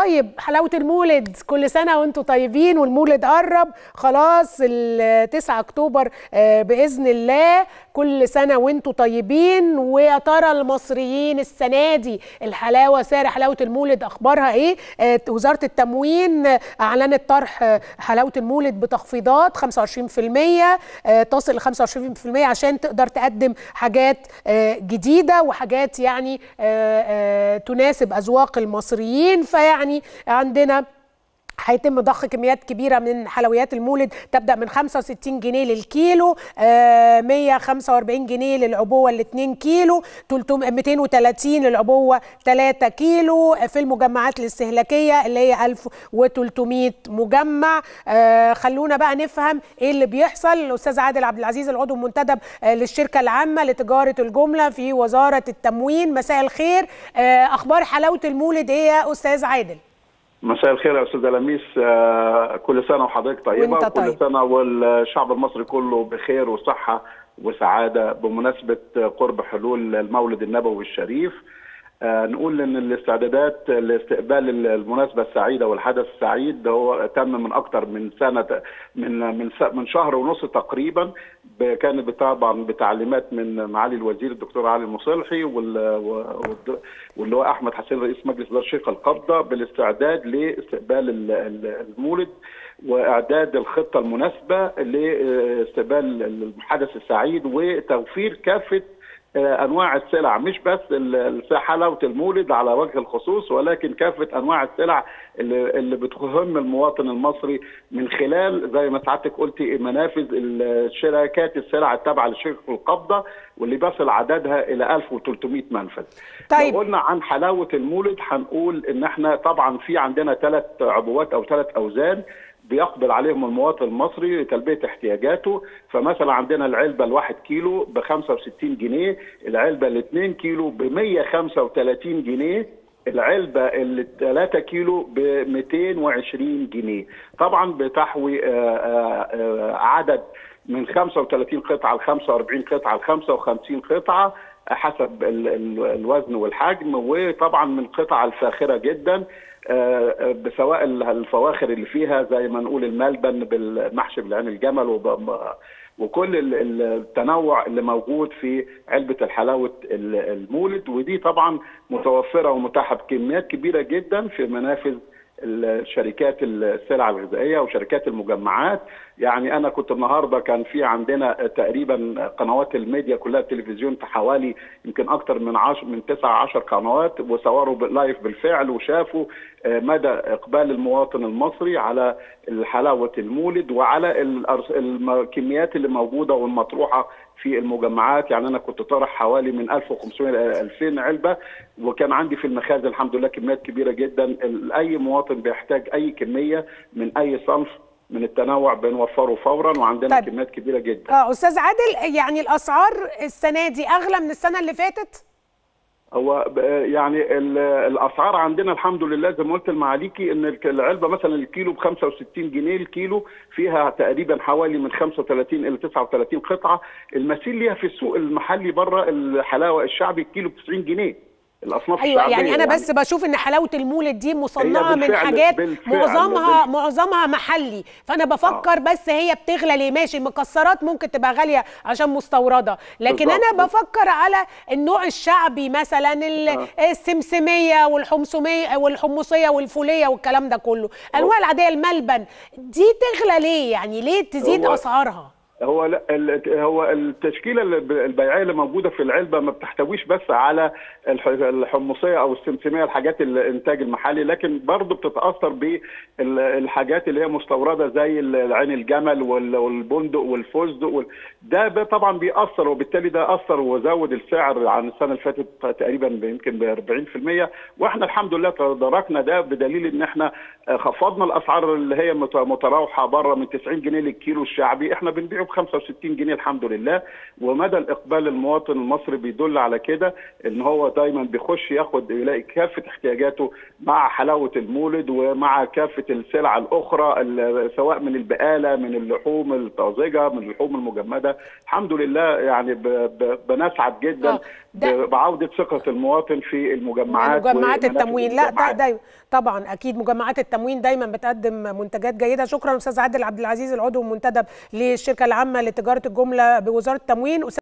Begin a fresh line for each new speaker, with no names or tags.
طيب حلاوه المولد كل سنه وانتم طيبين والمولد قرب خلاص ال 9 اكتوبر آه، باذن الله كل سنه وانتم طيبين ويا ترى المصريين السنه دي الحلاوه سعر حلاوه المولد اخبارها ايه آه، وزاره التموين آه، اعلنت طرح آه، حلاوه المولد بتخفيضات 25% آه، تصل ل 25% عشان تقدر تقدم حاجات آه، جديده وحاجات يعني آه، آه، تناسب اذواق المصريين فيعني عندنا هيتم ضخ كميات كبيرة من حلويات المولد تبدأ من 65 جنيه للكيلو آه 145 جنيه للعبوة ال 2 كيلو 300 230 للعبوة 3 كيلو في المجمعات الاستهلاكية اللي هي 1300 مجمع آه خلونا بقى نفهم ايه اللي بيحصل الأستاذ عادل عبد العزيز العضو المنتدب آه للشركة العامة لتجارة الجملة في وزارة التموين مساء الخير آه أخبار حلاوة المولد ايه يا أستاذ عادل؟
مساء الخير يا استاذ لميس آه، كل سنه وحضرتك طيبه
وانت
وكل
طيب.
سنه والشعب المصري كله بخير وصحه وسعاده بمناسبه قرب حلول المولد النبوي الشريف آه، نقول ان الاستعدادات لاستقبال المناسبه السعيده والحدث السعيد ده هو تم من اكثر من سنه من من س- من شهر ونص تقريبا ب- كانت طبعا بتعليمات من معالي الوزير الدكتور علي المصلحي وال- والد- واللي هو احمد حسين رئيس مجلس اداره شركه القبضه بالاستعداد لاستقبال ال- ال- المولد واعداد الخطه المناسبه لاستقبال الحدث السعيد وتوفير كافه آه، انواع السلع مش بس ال- ال- حلاوه المولد على وجه الخصوص ولكن كافه انواع السلع اللي, اللي بتهم المواطن المصري من خلال زي ما سعادتك قلتي منافذ الشركات السلع التابعه لشركه القبضه واللي بيصل عددها الى 1300 منفذ.
طيب.
لو قلنا عن حلاوه المولد هنقول ان احنا طبعا في عندنا ثلاث عبوات او ثلاث اوزان بيقبل عليهم المواطن المصري لتلبيه احتياجاته فمثلا عندنا العلبه الواحد كيلو ب 65 جنيه العلبه الاثنين كيلو ب 135 جنيه العلبه ال 3 كيلو ب 220 جنيه طبعا بتحوي آه، آه، آه، عدد من 35 قطعه ل 45 قطعه ل 55 قطعه حسب ال- ال- الوزن والحجم وطبعا من القطع الفاخره جدا آه، آه، سواء ال- الفواخر اللي فيها زي ما نقول الملبن بالمحشي بالعين الجمل وب- وكل ال- ال- التنوع اللي موجود في علبه الحلاوه ال- المولد ودي طبعا متوفره ومتاحه بكميات كبيره جدا في منافذ الشركات السلع الغذائيه وشركات المجمعات يعني انا كنت النهارده كان في عندنا تقريبا قنوات الميديا كلها التلفزيون في حوالي يمكن اكثر من 10 من 9 10 قنوات وصوروا لايف بالفعل وشافوا آه، مدى اقبال المواطن المصري على حلاوه المولد وعلى الأرس- الكميات اللي موجوده والمطروحه في المجمعات يعني انا كنت طارح حوالي من 1500 ل 2000 علبه وكان عندي في المخازن الحمد لله كميات كبيره جدا ال- اي مواطن بيحتاج اي كميه من اي صنف من التنوع بنوفره فورا وعندنا
طيب.
طيب. كميات كبيره جدا
اه استاذ عادل يعني الاسعار السنه دي اغلى من السنه اللي فاتت
هو ب- يعني ال- الاسعار عندنا الحمد لله زي ما قلت لمعاليكي ان الك- العلبه مثلا الكيلو ب 65 جنيه الكيلو فيها تقريبا حوالي من 35 الى 39 قطعه المثيل ليها في السوق المحلي بره الحلاوه الشعبي الكيلو ب 90 جنيه الاصناف
ايوه
الشعبيه
يعني انا بس بشوف ان حلاوه المولد دي مصنعه من
بالفعل-
حاجات
بالفعل-
معظمها
بالفعل.
معظمها محلي فانا بفكر بس هي بتغلى ليه ماشي المكسرات ممكن تبقى غاليه عشان مستورده لكن
بالظبط.
انا بفكر على النوع الشعبي مثلا ال- السمسميه والحمصميه والحمصيه والفوليه والكلام ده كله الانواع العاديه الملبن دي تغلى ليه يعني ليه تزيد
هو-
اسعارها
هو لا ال- هو التشكيله اللي ب- البيعيه اللي موجوده في العلبه ما بتحتويش بس على الح- الحمصيه او السمسميه الحاجات الانتاج المحلي لكن برضه بتتاثر بالحاجات اللي هي مستورده زي العين الجمل وال- والبندق والفستق وال... ده ب- طبعا بيأثر وبالتالي ده أثر وزود السعر عن السنه اللي فاتت تقريبا يمكن ب 40% واحنا الحمد لله تداركنا ده بدليل ان احنا خفضنا الاسعار اللي هي مت- متراوحه بره من 90 جنيه للكيلو الشعبي احنا بنبيعه ب 65 جنيه الحمد لله ومدى الاقبال المواطن المصري بيدل على كده ان هو دايما بيخش ياخد يلاقي كافه احتياجاته مع حلاوه المولد ومع كافه السلع الاخرى ال- سواء من البقاله من اللحوم الطازجه من اللحوم المجمده الحمد لله يعني ب- ب- بنسعد جدا
آه.
بعوده ثقه المواطن في المجمعات
مجمعات التموين لا ده دايما طبعا اكيد مجمعات التموين دايما بتقدم منتجات جيده شكرا استاذ عادل عبد العزيز العضو المنتدب للشركه العامه لتجاره الجمله بوزاره التموين